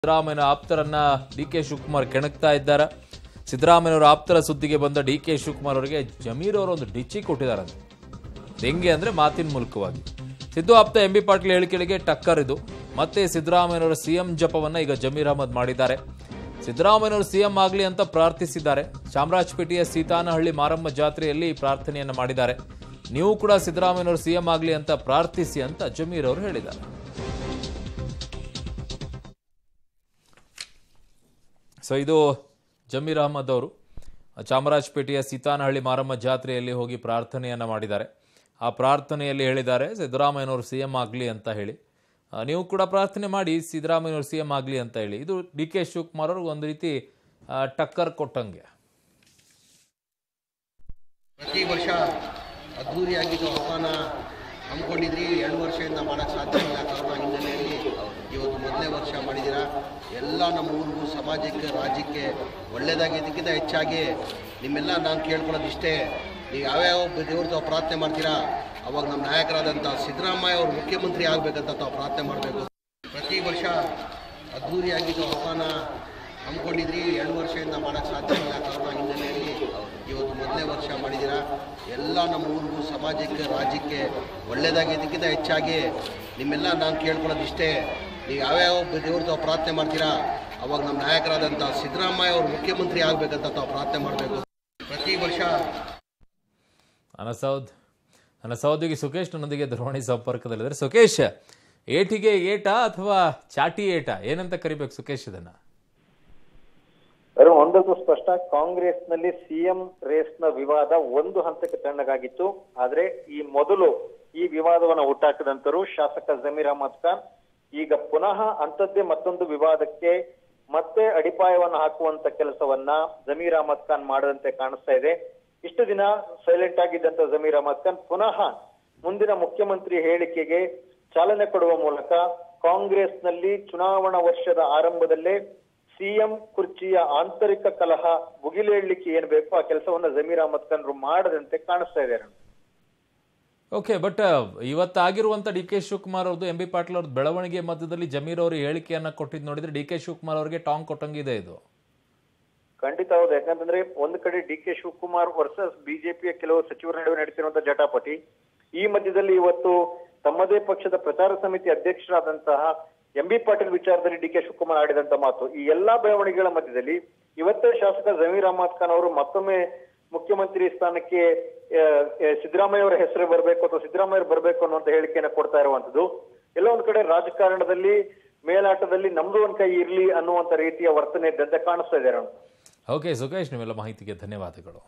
ಸಿದ್ದರಾಮಯ್ಯನ ಆಪ್ತರನ್ನ D K Shivakumar ಕೆಣಕ್ತಾ ಇದ್ದಾರೆ ಸಿದ್ದರಾಮಯ್ಯನವರ ಆಪ್ತರ ಸುದ್ದಿಗೆ ಬಂದ ಡಿ ಕೆ ಶಿವಕುಮಾರ್ ಅವರಿಗೆ ಜಮೀರ್ ಅವರು ಒಂದು ಡಿಚ್ಚಿ ಕೊಟ್ಟಿದ್ದಾರೆ ಅದು ಹೆಂಗೆ ಅಂದ್ರೆ ಮಾತಿನ ಮೂಲಕವಾಗಿ ಸಿದ್ದು ಆಪ್ತ ಎಂ ಬಿ ಪಾಟೀಲ್ ಹೇಳಿಕೆಗಳಿಗೆ ಟಕ್ಕರ್ ಇದು ಮತ್ತೆ ಸಿದ್ದರಾಮಯ್ಯನವರ ಸಿಎಂ ಜಪವನ್ನ ಈಗ ಜಮೀರ್ ಅಹಮದ್ ಮಾಡಿದ್ದಾರೆ ಸಿದ್ದರಾಮಯ್ಯನವರು ಸಿಎಂ ಆಗಲಿ ಅಂತ ಪ್ರಾರ್ಥಿಸಿದ್ದಾರೆ ಚಾಮರಾಜಪೇಟೆಯ ಸೀತಾನಹಳ್ಳಿ ಮಾರಮ್ಮ ಜಾತ್ರೆಯಲ್ಲಿ ಈ ಪ್ರಾರ್ಥನೆಯನ್ನ ಮಾಡಿದ್ದಾರೆ ನೀವು ಕೂಡ ಸಿದ್ದರಾಮಯ್ಯನವರು ಸಿಎಂ ಆಗಲಿ ಅಂತ ಪ್ರಾರ್ಥಿಸಿ ಅಂತ ಜಮೀರ್ ಅವರು ಹೇಳಿದ್ದಾರೆ ಸೊ ಇದು ಜಮೀರ್ ಅಹಮದ್ ಅವರು ಚಾಮರಾಜಪೇಟೆಯ ಸೀತಾನಹಳ್ಳಿ ಮಾರಮ್ಮ ಜಾತ್ರೆಯಲ್ಲಿ ಹೋಗಿ ಪ್ರಾರ್ಥನೆಯನ್ನ ಮಾಡಿದ್ದಾರೆ ಆ ಪ್ರಾರ್ಥನೆಯಲ್ಲಿ ಹೇಳಿದ್ದಾರೆ ಸಿದ್ದರಾಮಯ್ಯನವರು ಸಿ ಎಂ ಆಗಲಿ ಅಂತ ಹೇಳಿ ಆ, ನೀವು ಕೂಡ ಪ್ರಾರ್ಥನೆ ಮಾಡಿ ಸಿದ್ದರಾಮಯ್ಯನವರು ಸಿ ಎಂ ಆಗಲಿ ಅಂತ ಹೇಳಿ ಇದು ಡಿ ಕೆ ಶಿವಕುಮಾರ್ ಅವ್ರಿಗೆ ಒಂದು ರೀತಿ ಆ, ಟಕ್ಕರ್ ಕೊಟ್ಟಂಗೆ ಪ್ರತಿ ವರ್ಷ ಅದ್ಧೂರಿಯಾಗಿದ್ದು ಆಹ್ವಾನ ಹಮ್ಮಿಕೊಂಡಿದ್ರಿ ಎರಡು ವರ್ಷದಿಂದ ಮಾಡೋಕ್ಕೆ ಸಾಧ್ಯ ಇಲ್ಲ ಕೊರೋನಾ ಹಿನ್ನೆಲೆಯಲ್ಲಿ ಇವತ್ತು ಮೊದಲನೇ ವರ್ಷ ಮಾಡಿದ್ದೀರಾ ಎಲ್ಲ ನಮ್ಮ ಊರಿಗೂ ಸಮಾಜಕ್ಕೆ ರಾಜ್ಯಕ್ಕೆ ಒಳ್ಳೆಯದಾಗಿದ್ದಕ್ಕಿಂತ ಹೆಚ್ಚಾಗಿ ನಿಮ್ಮೆಲ್ಲ ನಾನು ಕೇಳ್ಕೊಳ್ಳೋದು ಇಷ್ಟೇ ನೀವು ಯಾವ್ಯಾವ ದೇವ್ರ ತಾವು ಪ್ರಾರ್ಥನೆ ಮಾಡ್ತೀರಾ ಅವಾಗ ನಮ್ಮ ನಾಯಕರಾದಂಥ ಸಿದ್ದರಾಮಯ್ಯ ಅವರು ಮುಖ್ಯಮಂತ್ರಿ ಆಗಬೇಕಂತ ತಾವು ಪ್ರಾರ್ಥನೆ ಮಾಡಬೇಕು ಪ್ರತಿ ವರ್ಷ ಅದ್ಧೂರಿಯಾಗಿದ್ದು ಆಹ್ವಾನ ಹಮ್ಮಿಕೊಂಡಿದ್ರಿ ಎರಡು ವರ್ಷದಿಂದ ಮಾಡೋಕ್ಕೆ ಸಾಧ್ಯ ಇಲ್ಲ ಕೊರೋನಾ ಹಿನ್ನೆಲೆಯಲ್ಲಿ ಇವತ್ತು ಮೊದಲನೇ ವರ್ಷ ಮಾಡಿದ್ದೀರಾ ಎಲ್ಲ ನಮ್ಮ ಊರಿಗೂ ಸಮಾಜಕ್ಕೆ ರಾಜ್ಯಕ್ಕೆ ಒಳ್ಳೆಯದಾಗಿದ್ದಕ್ಕಿಂತ ಹೆಚ್ಚಾಗಿ ನಿಮ್ಮೆಲ್ಲ ನಾನು ಕೇಳ್ಕೊಳ್ಳೋದು ಇಷ್ಟೇ ನೀವು ಯಾವ್ಯಾವ ದೇವ್ರ ತಾವು ಪ್ರಾರ್ಥನೆ ಮಾಡ್ತೀರಾ ಅವಾಗ ನಮ್ಮ ನಾಯಕರಾದಂಥ ಸಿದ್ದರಾಮಯ್ಯ ಅವರು ಮುಖ್ಯಮಂತ್ರಿ ಆಗಬೇಕಂತ ತಾವು ಪ್ರಾರ್ಥನೆ ಮಾಡಬೇಕು ಪ್ರತಿ ವರ್ಷ ನನ್ನ ಸೌದ್ ನನ್ನ ಸಹೋದ್ಯೋಗಿ ಸುಖೇಶ್ ನನ್ನೊಂದಿಗೆ ದೂರವಾಣಿ ಸಂಪರ್ಕದಲ್ಲಿದ್ದಾರೆ ಸುಖೇಶ್ ಏಟಿಗೆ ಏಟ ಅಥವಾ ಚಾಟಿ ಏಟ ಏನಂತ ಕರಿಬೇಕು ಸುಖೇಶ್ ಇದನ್ನ ಅರುಣ್ ಒಂದಕ್ಕೂ ಸ್ಪಷ್ಟ ಕಾಂಗ್ರೆಸ್ನಲ್ಲಿ ಸಿಎಂ ರೇಸ್ನ ವಿವಾದ ಒಂದು ಹಂತಕ್ಕೆ ತಣ್ಣಗಾಗಿತ್ತು ಆದ್ರೆ ಈ ಮೊದಲು ಈ ವಿವಾದವನ್ನ ಹುಟ್ಟಾಕಿದಂತರು ಶಾಸಕ ಜಮೀರ್ ಅಹಮದ್ ಖಾನ್ ಈಗ ಪುನಃ ಅಂಥದ್ದೇ ಮತ್ತೊಂದು ವಿವಾದಕ್ಕೆ ಮತ್ತೆ ಅಡಿಪಾಯವನ್ನ ಹಾಕುವಂತ ಕೆಲಸವನ್ನ ಜಮೀರ್ ಅಹಮದ್ ಖಾನ್ ಮಾಡದಂತೆ ಕಾಣಿಸ್ತಾ ಇದೆ ಇಷ್ಟು ದಿನ ಸೈಲೆಂಟ್ ಆಗಿದ್ದಂತ ಜಮೀರ್ ಅಹಮದ್ ಖಾನ್ ಪುನಃ ಮುಂದಿನ ಮುಖ್ಯಮಂತ್ರಿ ಹೇಳಿಕೆಗೆ ಚಾಲನೆ ಕೊಡುವ ಮೂಲಕ ಕಾಂಗ್ರೆಸ್ನಲ್ಲಿ ಚುನಾವಣಾ ವರ್ಷದ ಆರಂಭದಲ್ಲೇ ಸಿಎಂ ಕುರ್ಚಿಯ ಆಂತರಿಕ ಕಲಹ ಭುಗಿಲೇಳ್ಲಿಕ್ಕೆ ಏನ್ ಬೇಕೋ ಆ ಕೆಲಸವನ್ನ ಜಮೀರ್ ಅಹಮದ್ ಖಾನ್ರು ಮಾಡದಂತೆ ಕಾಣಿಸ್ತಾ ಇದೆ ಅರುಣ್. ಓಕೆ ಬಟ್ ಇವತ್ತಾಗಿರುವಂತ ಡಿ ಕೆ ಶಿವಕುಮಾರ್ ಅವ್ರದ್ದು ಎಂ ಬಿ ಪಾಟೀಲ್ ಅವ್ರದ್ದು ಬೆಳವಣಿಗೆ ಮಧ್ಯದಲ್ಲಿ ಜಮೀರ್ ಅವರು ಹೇಳಿಕೆಯನ್ನ ಕೊಟ್ಟಿದ್ದು ನೋಡಿದ್ರೆ ಡಿ ಕೆ ಶಿವಕುಮಾರ್ ಅವರಿಗೆ ಟಾಂಗ್ ಕೊಟ್ಟಂಗಿದೆ ಇದು ಖಂಡಿತ ಹೌದು ಯಾಕಂತಂದ್ರೆ ಒಂದ್ ಕಡೆ ಡಿ ಕೆ ಶಿವಕುಮಾರ್ ವರ್ಸಸ್ ಬಿಜೆಪಿಯ ಕೆಲವು ಸಚಿವರ ನಡುವೆ ನಡೀತಿರುವಂತಹ ಜಟಾಪಟಿ ಈ ಮಧ್ಯದಲ್ಲಿ ಇವತ್ತು ತಮ್ಮದೇ ಪಕ್ಷದ ಪ್ರಚಾರ ಸಮಿತಿ ಅಧ್ಯಕ್ಷರಾದಂತಹ ಎಂ ಬಿ ಪಾಟೀಲ್ ವಿಚಾರದಲ್ಲಿ ಡಿ ಕೆ ಶಿವಕುಮಾರ್ ಆಡಿದಂತ ಮಾತು ಈ ಎಲ್ಲಾ ಬೆಳವಣಿಗೆಗಳ ಮಧ್ಯದಲ್ಲಿ ಇವತ್ತೇ ಶಾಸಕ ಜಮೀರ್ ಅಹಮದ್ ಖಾನ್ ಅವರು ಮತ್ತೊಮ್ಮೆ ಮುಖ್ಯಮಂತ್ರಿ ಸ್ಥಾನಕ್ಕೆ ಆ, ಆ, ಸಿದ್ದರಾಮಯ್ಯ ಅವರ ಹೆಸರು ಬರಬೇಕು ಅಥವಾ ಸಿದ್ದರಾಮಯ್ಯ ಬರಬೇಕು ಅನ್ನುವಂತ ಹೇಳಿಕೆಯನ್ನ ಕೊಡ್ತಾ ಇರುವಂತದ್ದು ಎಲ್ಲ ಒಂದ್ ಕಡೆ ರಾಜಕಾರಣದಲ್ಲಿ ಮೇಲಾಟದಲ್ಲಿ ನಮ್ದು ಒಂದ್ ಕೈ ಇರ್ಲಿ ಅನ್ನುವಂತ ರೀತಿಯ ವರ್ತನೆ ಇದ್ದಂತೆ ಕಾಣಿಸ್ತಾ ಇದೆ ಅರುಣ್. ಓಕೆ ಸುಖೇಶ್ ನೀವೆಲ್ಲ ಮಾಹಿತಿಗೆ ಧನ್ಯವಾದಗಳು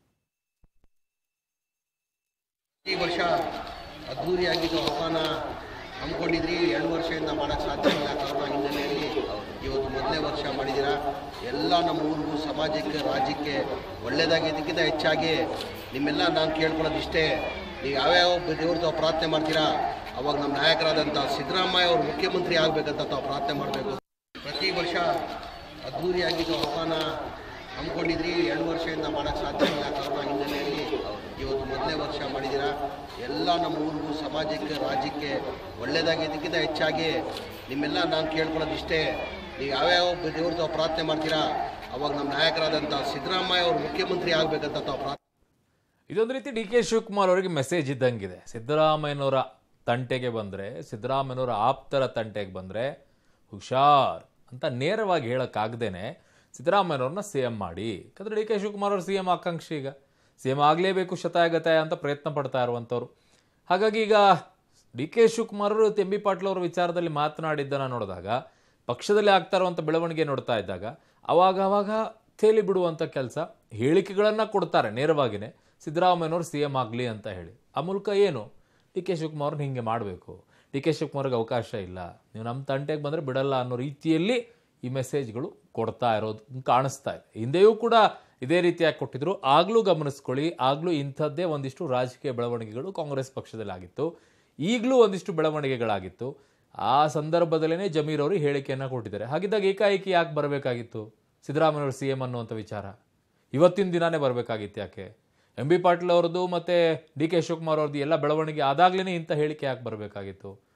ಈ ವರ್ಷ ಅದ್ಧೂರಿಯಾಗಿದ್ದು ಆಹ್ವಾನ ಹಮ್ಮಿಕೊಂಡಿದ್ರಿ ಎರಡು ವರ್ಷದಿಂದ ಮಾಡೋಕ್ಕೆ ಸಾಧ್ಯ ಇಲ್ಲ ಕೊರೋನಾ ಹಿನ್ನೆಲೆಯಲ್ಲಿ ಇವತ್ತು ಮೊದಲನೇ ವರ್ಷ ಮಾಡಿದ್ದೀರಾ ಎಲ್ಲ ನಮ್ಮ ಊರಿಗೂ ಸಮಾಜಕ್ಕೆ ರಾಜ್ಯಕ್ಕೆ ಒಳ್ಳೆಯದಾಗಿದ್ದಕ್ಕಿಂತ ಹೆಚ್ಚಾಗಿ ನಿಮ್ಮೆಲ್ಲ ನಾನು ಕೇಳ್ಕೊಳ್ಳೋದು ಇಷ್ಟೇ ನೀವು ಯಾವ್ಯಾವ ದೇವ್ರ ತಾವು ಪ್ರಾರ್ಥನೆ ಮಾಡ್ತೀರಾ ಅವಾಗ ನಮ್ಮ ನಾಯಕರಾದಂಥ ಸಿದ್ದರಾಮಯ್ಯ ಅವರು ಮುಖ್ಯಮಂತ್ರಿ ಆಗಬೇಕಂತ ತಾವು ಪ್ರಾರ್ಥನೆ ಮಾಡಬೇಕು ಪ್ರತಿ ವರ್ಷ ಅದ್ಧೂರಿಯಾಗಿದ್ದು ಆಹ್ವಾನ ಹಮ್ಮಿಕೊಂಡಿದ್ರಿ ಎರಡು ವರ್ಷದಿಂದ ಮಾಡೋಕ್ಕೆ ಸಾಧ್ಯ ಇಲ್ಲ ಕೊರೋನಾ ಹಿನ್ನೆಲೆಯಲ್ಲಿ ಇವತ್ತು ಮೊದಲನೇ ವರ್ಷ ಮಾಡಿದ್ದೀರಾ ಎಲ್ಲ ನಮ್ಮ ಊರಿಗೂ ಸಮಾಜಕ್ಕೆ ರಾಜ್ಯಕ್ಕೆ ಒಳ್ಳೆಯದಾಗಿದ್ದಕ್ಕಿಂತ ಹೆಚ್ಚಾಗಿ ನಿಮ್ಮೆಲ್ಲ ನಾನು ಕೇಳ್ಕೊಳ್ಳೋದು ಇಷ್ಟೇ ನೀವು ಯಾವ್ಯಾವ ದೇವ್ರ ತಾವು ಪ್ರಾರ್ಥನೆ ಮಾಡ್ತೀರಾ ಅವಾಗ ನಮ್ಮ ನಾಯಕರಾದಂಥ ಸಿದ್ದರಾಮಯ್ಯ ಅವರು ಮುಖ್ಯಮಂತ್ರಿ ಆಗಬೇಕಂತ ತಾವು ಪ್ರಾರ್ಥನೆ ಇದೊಂದು ರೀತಿ ಡಿ ಕೆ ಶಿವಕುಮಾರ್ ಅವರಿಗೆ ಮೆಸೇಜ್ ಇದ್ದಂಗಿದೆ ಸಿದ್ದರಾಮಯ್ಯನವರ ತಂಟೆಗೆ ಬಂದರೆ ಸಿದ್ದರಾಮಯ್ಯನವರ ಆಪ್ತರ ತಂಟೆಗೆ ಬಂದರೆ ಹುಷಾರ್ ಅಂತ ನೇರವಾಗಿ ಹೇಳೋಕ್ಕಾಗ್ದೇನೆ ಸಿದ್ದರಾಮಯ್ಯನವ್ರನ್ನ ಸಿ ಎಂ ಮಾಡಿ ಯಾಕಂದ್ರೆ ಡಿ ಕೆ ಶಿವಕುಮಾರ್ ಅವರು ಸಿ ಎಂ ಆಕಾಂಕ್ಷಿ ಈಗ ಸಿ ಎಂ ಆಗಲೇಬೇಕು ಶತಾಯಗತಾಯ ಅಂತ ಪ್ರಯತ್ನ ಪಡ್ತಾ ಇರುವಂಥವ್ರು ಹಾಗಾಗಿ ಈಗ ಡಿ ಕೆ ಶಿವಕುಮಾರ್ ಅವರು ಎಂ ಬಿ ಪಾಟೀಲ್ ಅವರ ವಿಚಾರದಲ್ಲಿ ಮಾತನಾಡಿದ್ದನ್ನು ನೋಡಿದಾಗ ಪಕ್ಷದಲ್ಲಿ ಆಗ್ತಾ ಇರುವಂಥ ಬೆಳವಣಿಗೆ ನೋಡ್ತಾ ಇದ್ದಾಗ ಅವಾಗ ಅವಾಗ ತೇಲಿ ಬಿಡುವಂಥ ಕೆಲಸ ಹೇಳಿಕೆಗಳನ್ನು ಕೊಡ್ತಾರೆ ನೇರವಾಗಿಯೇ ಸಿದ್ದರಾಮಯ್ಯನವರು ಸಿ ಎಂ ಆಗಲಿ ಅಂತ ಹೇಳಿ ಆ ಮೂಲಕ ಏನು ಡಿ ಕೆ ಶಿವಕುಮಾರ್ನ ಹಿಂಗೆ ಮಾಡಬೇಕು ಡಿ ಕೆ ಶಿವಕುಮಾರ್ಗೆ ಅವಕಾಶ ಇಲ್ಲ ನೀವು ನಮ್ಮ ತಂಟೆಗೆ ಬಂದರೆ ಬಿಡಲ್ಲ ಅನ್ನೋ ರೀತಿಯಲ್ಲಿ ಈ ಮೆಸೇಜ್ಗಳು ಕೊಡ್ತಾ ಇರೋದು ಕಾಣಿಸ್ತಾ ಇದೆ ಹಿಂದೆಯೂ ಕೂಡ ಇದೇ ರೀತಿಯಾಗಿ ಕೊಟ್ಟಿದ್ರು ಆಗಲೂ ಗಮನಿಸ್ಕೊಳ್ಳಿ ಆಗಲೂ ಇಂಥದ್ದೇ ಒಂದಿಷ್ಟು ರಾಜಕೀಯ ಬೆಳವಣಿಗೆಗಳು ಕಾಂಗ್ರೆಸ್ ಪಕ್ಷದಲ್ಲಿ ಆಗಿತ್ತು ಈಗಲೂ ಒಂದಿಷ್ಟು ಬೆಳವಣಿಗೆಗಳಾಗಿತ್ತು ಆ ಸಂದರ್ಭದಲ್ಲೇ ಜಮೀರ್ ಅವರು ಹೇಳಿಕೆಯನ್ನು ಕೊಟ್ಟಿದ್ದಾರೆ ಹಾಗಿದ್ದಾಗ ಏಕಾಏಕಿ ಯಾಕೆ ಬರಬೇಕಾಗಿತ್ತು ಸಿದ್ದರಾಮಯ್ಯವರು ಸಿ ಎಂ ಅನ್ನುವಂಥ ವಿಚಾರ ಇವತ್ತಿನ ದಿನಾನೇ ಬರಬೇಕಾಗಿತ್ತು ಯಾಕೆ ಎಂ ಬಿ ಪಾಟೀಲ್ ಅವ್ರದ್ದು ಮತ್ತು ಡಿ ಕೆ ಶಿವಕುಮಾರ್ ಅವ್ರದ್ದು ಎಲ್ಲ ಬೆಳವಣಿಗೆ ಆದಾಗ್ಲೇ ಇಂಥ ಹೇಳಿಕೆ ಯಾಕೆ ಬರಬೇಕಾಗಿತ್ತು